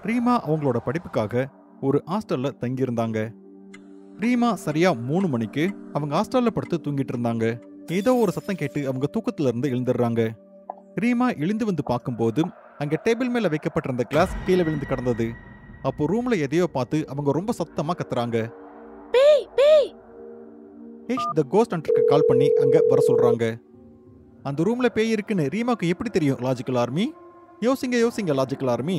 ரீமா அவங்களோட படிப்புக்காக ஒரு ஹாஸ்டல்ல தங்கியிருந்தாங்க ரீமா சரியா மூணு மணிக்கு அவங்க ஹாஸ்டல்ல படுத்து தூங்கிட்டு இருந்தாங்க ஏதோ ஒரு சத்தம் கேட்டு அவங்க தூக்கத்துல இருந்து எழுந்துடுறாங்க ரீமா எழுந்து வந்து பார்க்கும்போது அங்க டேபிள் மேல வைக்கப்பட்டிருந்த கிளாஸ் கீழே விழுந்து கிடந்தது அப்போ ரூம்ல எதையோ பார்த்து அவங்க ரொம்ப சத்தமா கத்துறாங்க பேய் பேய் ஏஷ் த கோஸ்ட் ஹண்டருக்கு கால் பண்ணி அங்க வர சொல்றாங்க அந்த ரூம்ல பேய் இருக்குன்னு ரீமாக்கு எப்படி தெரியும் லாஜிக்கல் ஆர்மி யோசிங்க யோசிங்க லாஜிக்கல் ஆர்மி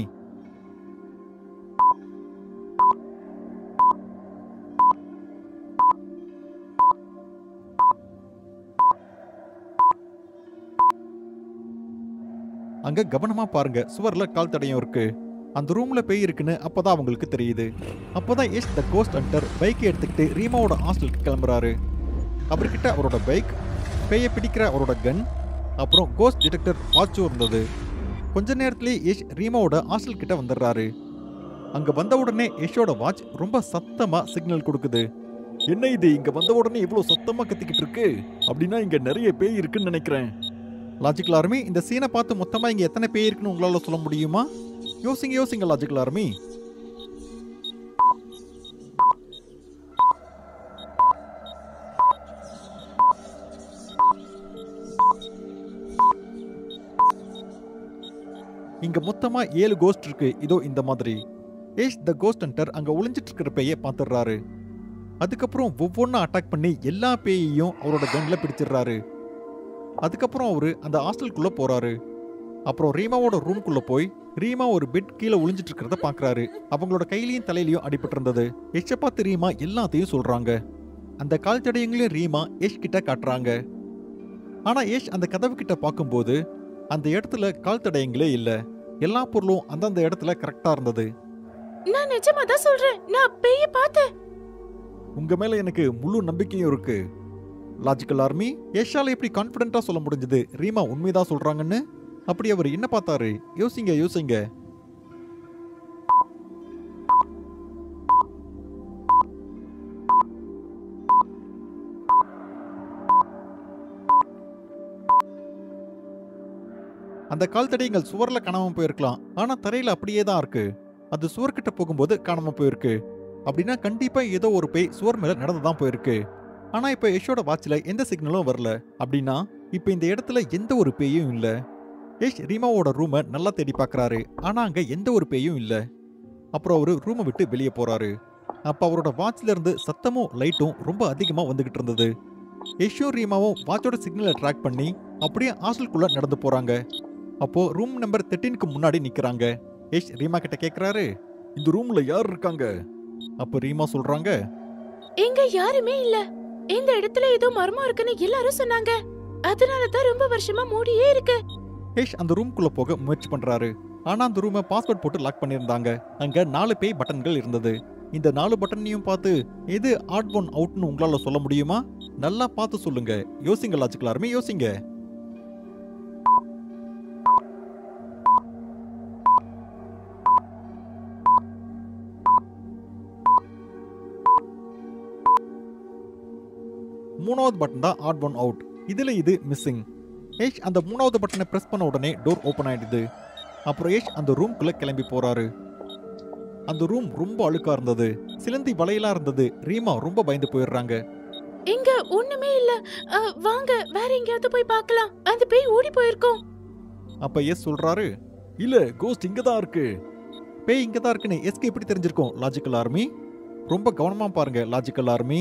அங்க கவனமா பாருங்க சுவர்ல கால் தடயம் இருக்கு அந்த ரூம்ல பேய் இருக்குன்னு அப்பதான் அவங்களுக்கு தெரியுது அப்பதான் எஸ் த கோஸ்ட் ஹண்டர் பைக்கை எடுத்துக்கிட்டு ரீமாவோட ஹாஸ்டலுக்கு கிளம்புறாரு அவர்கிட்ட அவரோட பைக் பேயை பிடிக்கிற அவரோட கன் அப்புறம் கோஸ்ட் டிடெக்டர் வாட்சும் இருந்தது கொஞ்ச நேரத்திலேயே யஷ் ரீமாவோட ஹாஸ்டல் கிட்ட வந்துடுறாரு அங்க வந்த உடனே யஷோட வாட்ச் ரொம்ப சத்தமா சிக்னல் கொடுக்குது என்ன இது இங்க வந்த உடனே இவ்வளவு சத்தமா கத்திக்கிட்டு இருக்கு அப்படின்னா இங்க நிறைய பேய் இருக்குன்னு நினைக்கிறேன் லாஜிக்கல் ஆர்மி இந்த சீனை பார்த்து மொத்தமா இங்க எத்தனை பேய் இருக்குன்னு உங்களால சொல்ல முடியுமா யோசிங்க யோசிங்க லாஜிக்கல் ஆர்மி இங்க மொத்தமா ஏழு கோஸ்ட் இருக்கு இதோ இந்த மாதிரி ஏஷ் த கோஸ்ட் ஹண்டர் அங்க ஒளிஞ்சிட்டு இருக்கிற பேயை பார்த்துடுறாரு அதுக்கப்புறம் ஒவ்வொன்றா அட்டாக் பண்ணி எல்லா பேயையும் அவரோட கன்ல பிடிச்சிடுறாரு அதுக்கப்புறம் அவரு அந்த ஹாஸ்டலுக்குள்ள போறாரு அப்புறம் ரீமாவோட ரூம்குள்ள போய் ரீமா ஒரு பெட் கீழே ஒளிஞ்சிட்டு இருக்கிறத பாக்குறாரு அவங்களோட கையிலயும் தலையிலயும் அடிபட்டு இருந்தது எஷ பார்த்து ரீமா எல்லாத்தையும் சொல்றாங்க அந்த கால் தடயங்களையும் ரீமா யஷ் கிட்ட காட்டுறாங்க ஆனா யஷ் அந்த கதவு கிட்ட பார்க்கும்போது அந்த இடத்துல கால் தடயங்களே இல்ல எல்லா பொருளும் அந்தந்த இடத்துல கரெக்டா இருந்தது நான் நிஜமா தான் சொல்றேன் நான் பேய பார்த்தேன் உங்க மேல எனக்கு முழு நம்பிக்கையும் இருக்கு லாஜிக்கல் ஆர்மி யஷால எப்படி கான்பிடண்டா சொல்ல முடிஞ்சது ரீமா உண்மைதான் சொல்றாங்கன்னு அப்படி அவர் என்ன பார்த்தாரு யோசிங்க யோசிங்க அந்த கால் தடயங்கள் சுவர்ல காணாம போயிருக்கலாம் ஆனா தரையில அப்படியே தான் இருக்கு அது சுவர்கிட்ட போகும்போது காணாம போயிருக்கு அப்படின்னா கண்டிப்பா ஏதோ ஒரு பேய் சுவர் மேல நடந்து தான் போயிருக்கு ஆனா இப்ப யஷோட வாட்ச்ல எந்த சிக்னலும் வரல அப்படின்னா இப்ப இந்த இடத்துல எந்த ஒரு பேயும் இல்ல யஷ் ரீமாவோட ரூமை நல்லா தேடி பார்க்கறாரு ஆனா அங்க எந்த ஒரு பேயும் இல்ல அப்புறம் அவரு ரூமை விட்டு வெளியே போறாரு அப்ப அவரோட வாட்ச்ல இருந்து சத்தமும் லைட்டும் ரொம்ப அதிகமா வந்துகிட்டு இருந்தது யஷும் ரீமாவும் வாட்சோட சிக்னலை ட்ராக் பண்ணி அப்படியே ஹாஸ்டலுக்குள்ள நடந்து போறாங்க அப்போ ரூம் நம்பர் தேர்ட்டீனுக்கு முன்னாடி நிக்கிறாங்க யஷ் ரீமா கிட்ட கேக்குறாரு இந்த ரூம்ல யார் இருக்காங்க அப்ப ரீமா சொல்றாங்க இங்க யாருமே இல்ல இந்த இடத்துல ஏதோ மர்மம் இருக்குன்னு எல்லாரும் சொன்னாங்க அதனால தான் ரொம்ப வருஷமா மூடியே இருக்கு யஷ் அந்த ரூம்குள்ள போக முயற்சி பண்றாரு ஆனா அந்த ரூமை பாஸ்வேர்ட் போட்டு லாக் பண்ணியிருந்தாங்க அங்க நாலு பேய் பட்டன்கள் இருந்தது இந்த நாலு பட்டனையும் பார்த்து எது ஆட் ஒன் அவுட்னு உங்களால சொல்ல முடியுமா நல்லா பார்த்து சொல்லுங்க யோசிங்க லாஜிக்கல் ஆர்மி யோசிங்க மூணாவது பட்டன் தான் ஆட் ஒன் அவுட் இதுல இது மிஸ்ஸிங் ஏஷ் அந்த மூணாவது பட்டனை பிரஸ் பண்ண உடனே டோர் ஓபன் ஆயிடுது அப்புறம் ஏஷ் அந்த ரூம்குள்ள கிளம்பி போறாரு அந்த ரூம் ரொம்ப அழுக்கா இருந்தது சிலந்தி வலையெல்லாம் இருந்தது ரீமா ரொம்ப பயந்து போயிடுறாங்க இங்க ஒண்ணுமே இல்ல அ, வாங்க வேற எங்கேயாவது போய் பார்க்கலாம் அந்த பேய் ஓடி போயிருக்கோம் அப்ப எஸ் சொல்றாரு இல்ல கோஸ்ட் இங்க தான் இருக்கு பேய் இங்க தான் இருக்குன்னு எஸ்க்கு எப்படி தெரிஞ்சிருக்கும் லாஜிக்கல் ஆர்மி ரொம்ப கவனமா பாருங்க லாஜிக்கல் ஆர்மி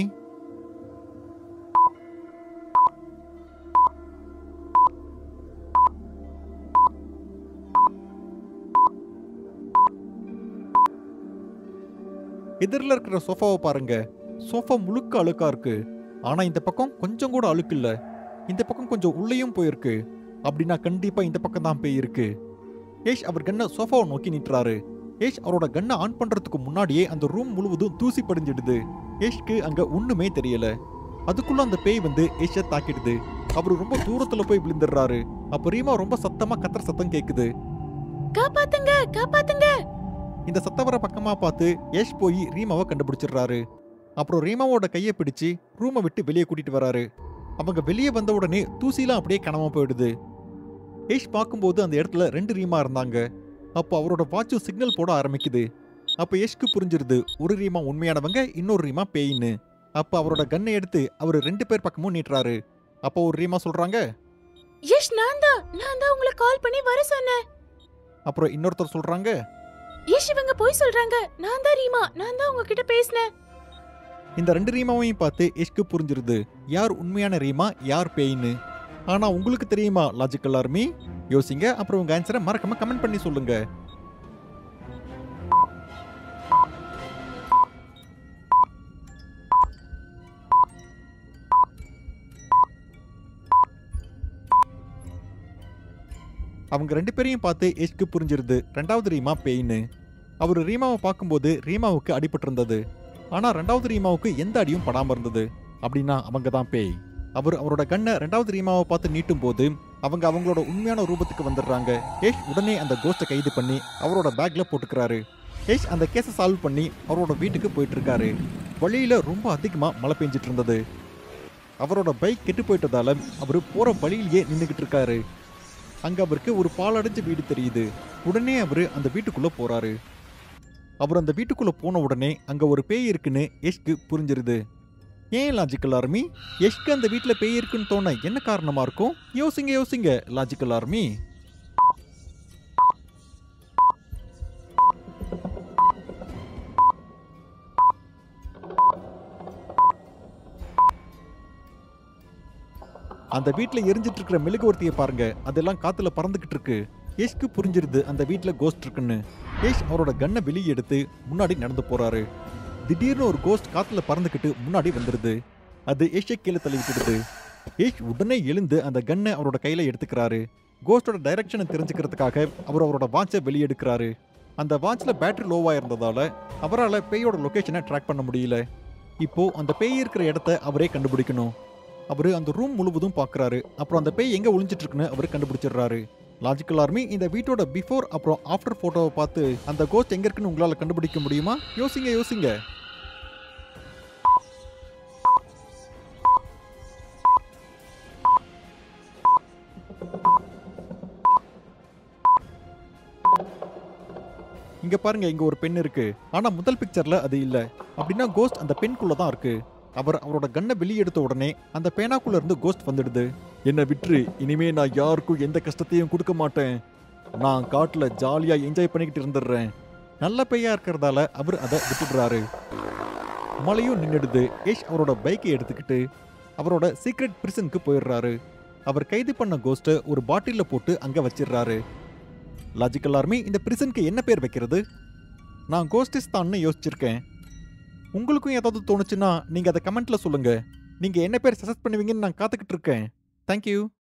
எதிரில் இருக்கிற சோஃபாவை பாருங்க சோஃபா முழுக்க அழுக்கா இருக்கு ஆனா இந்த பக்கம் கொஞ்சம் கூட அழுக்கு இல்ல இந்த பக்கம் கொஞ்சம் உள்ளேயும் போயிருக்கு அப்படின்னா கண்டிப்பா இந்த பக்கம் தான் பேய் இருக்கு ஏஷ் அவர் கண்ணை சோஃபாவை நோக்கி நிற்றாரு ஏஷ் அவரோட கண்ணை ஆன் பண்றதுக்கு முன்னாடியே அந்த ரூம் முழுவதும் தூசி படிஞ்சிடுது ஏஷ்க்கு அங்க ஒண்ணுமே தெரியல அதுக்குள்ள அந்த பேய் வந்து ஏஷை தாக்கிடுது அவர் ரொம்ப தூரத்துல போய் விழுந்துடுறாரு அப்ப ரீமா ரொம்ப சத்தமா கத்துற சத்தம் கேக்குது காப்பாத்துங்க காப்பாத்துங்க இந்த சத்தம் வர பக்கமா பார்த்து யஷ் போய் ரீமாவை கண்டுபிடிச்சிடுறாரு அப்புறம் ரீமாவோட கையை பிடிச்சு ரூமை விட்டு வெளியே கூட்டிட்டு வராரு அவங்க வெளியே வந்த உடனே தூசிலாம் அப்படியே காணாம போயிடுது யஷ் பார்க்கும்போது அந்த இடத்துல ரெண்டு ரீமா இருந்தாங்க அப்போ அவரோட வாட்சும் சிக்னல் போட ஆரம்பிக்குது அப்போ யஷ்க்கு புரிஞ்சிருது ஒரு ரீமா உண்மையானவங்க இன்னொரு ரீமா பேயின்னு அப்போ அவரோட கன்னை எடுத்து அவர் ரெண்டு பேர் பக்கமும் நீட்டுறாரு அப்போ ஒரு ரீமா சொல்றாங்க யஷ் நான் தான் நான் தான் உங்களை கால் பண்ணி வர சொன்னேன் அப்புறம் இன்னொருத்தர் சொல்றாங்க யஷ் இவங்க போய் சொல்றாங்க நான் தான் ரீமா நான் தான் உங்ககிட்ட பேசினேன் இந்த ரெண்டு ரீமாவையும் பார்த்து யஷ்க்கு புரிஞ்சிருது யார் உண்மையான ரீமா யார் பேயின்னு ஆனா உங்களுக்கு தெரியுமா லாஜிக்கல் ஆர்மி யோசிங்க அப்புறம் உங்க ஆன்சரை மறக்காம கமெண்ட் பண்ணி சொல்லுங்க அவங்க ரெண்டு பேரையும் பார்த்து யஷ்க்கு புரிஞ்சிருது ரெண்டாவது ரீமா பேயின்னு அவர் ரீமாவை பார்க்கும்போது ரீமாவுக்கு அடிபட்டிருந்தது ஆனா ரெண்டாவது ரீமாவுக்கு எந்த அடியும் படாம இருந்தது அப்படின்னா அவங்க தான் பேய் அவர் அவரோட கண்ணை ரெண்டாவது ரீமாவை பார்த்து நீட்டும் போது அவங்க அவங்களோட உண்மையான ரூபத்துக்கு வந்துடுறாங்க ஏஷ் உடனே அந்த கோஸ்ட்டை கைது பண்ணி அவரோட பேக்ல போட்டுக்கிறாரு ஏஷ் அந்த கேஸை சால்வ் பண்ணி அவரோட வீட்டுக்கு போயிட்டு இருக்காரு வழியில ரொம்ப அதிகமா மழை பெஞ்சிட்டு இருந்தது அவரோட பைக் கெட்டு போயிட்டதால அவர் போற வழியிலேயே நின்றுகிட்டு இருக்காரு அங்க அவருக்கு ஒரு பாலடைஞ்ச வீடு தெரியுது உடனே அவரு அந்த வீட்டுக்குள்ள போறாரு அவர் அந்த வீட்டுக்குள்ள போன உடனே அங்க ஒரு பேய் இருக்குன்னு யஷ்க்கு புரிஞ்சிருது ஏன் லாஜிக்கல் ஆர்மி யஷ்க்கு அந்த வீட்ல பேய் இருக்குன்னு தோண என்ன காரணமா இருக்கும் யோசிங்க யோசிங்க லாஜிக்கல் ஆர்மி அந்த வீட்ல எரிஞ்சிட்டு இருக்கிற மெழுகுவர்த்தியை பாருங்க அதெல்லாம் காத்துல பறந்துகிட்டு இருக்கு யஷ்க்கு புரிஞ்சிருது அந்த வீட்ல கோஸ்ட் இருக்குன்னு யஷ் அவரோட கன்னை வெளியே எடுத்து முன்னாடி நடந்து போறாரு திடீர்னு ஒரு கோஸ்ட் காத்துல பறந்துக்கிட்டு முன்னாடி வந்துருது அது யஷை கீழே தள்ளி விட்டுடுது யஷ் உடனே எழுந்து அந்த கன்னை அவரோட கையில எடுத்துக்கிறாரு கோஸ்டோட டைரக்ஷனை தெரிஞ்சுக்கிறதுக்காக அவர் அவரோட வாட்சை வெளியே எடுக்கிறாரு அந்த வாட்ச்ல பேட்டரி லோவா இருந்ததால அவரால் பேயோட லொகேஷனை ட்ராக் பண்ண முடியல இப்போ அந்த பேய் இருக்கிற இடத்த அவரே கண்டுபிடிக்கணும் அவரு அந்த ரூம் முழுவதும் பார்க்கறாரு அப்புறம் அந்த பேய் எங்க ஒளிஞ்சிட்டு இருக்குன்னு அவர் கண்டுபிடிச்சிடுறாரு லாஜிக்கல் ஆர்மி இந்த வீட்டோட பிஃபோர் அப்புறம் ஆஃப்டர் போட்டோவை பார்த்து அந்த கோஸ்ட் எங்க இருக்குன்னு உங்களால கண்டுபிடிக்க முடியுமா யோசிங்க யோசிங்க இங்க பாருங்க இங்க ஒரு பெண் இருக்கு ஆனா முதல் பிக்சர்ல அது இல்ல அப்படின்னா கோஸ்ட் அந்த பெண்குள்ள தான் இருக்கு அவர் அவரோட கண்ணை வெளியே எடுத்த உடனே அந்த பேனாக்குள்ள இருந்து கோஸ்ட் வந்துடுது என்ன விட்டுரு இனிமே நான் யாருக்கும் எந்த கஷ்டத்தையும் கொடுக்க மாட்டேன் நான் காட்டுல ஜாலியா என்ஜாய் பண்ணிக்கிட்டு இருந்துடுறேன் நல்ல பையா இருக்கிறதால அவர் அதை விட்டுடுறாரு மழையும் நின்னுடுது யஷ் அவரோட பைக்கை எடுத்துக்கிட்டு அவரோட சீக்ரெட் பிரிசனுக்கு போயிடுறாரு அவர் கைது பண்ண கோஸ்ட்டை ஒரு பாட்டில்ல போட்டு அங்க வச்சிடுறாரு லாஜிக்கல் ஆர்மி இந்த பிரிசனுக்கு என்ன பேர் வைக்கிறது நான் கோஸ்டிஸ்தான்னு யோசிச்சிருக்கேன் உங்களுக்கும் ஏதாவது தோணுச்சுன்னா நீங்க அதை கமெண்ட்ல சொல்லுங்க நீங்க என்ன பேர் சஜஸ்ட் பண்ணுவீங்கன்னு நான் காத்துக்கிட்டு இருக்கேன் தேங்க்யூ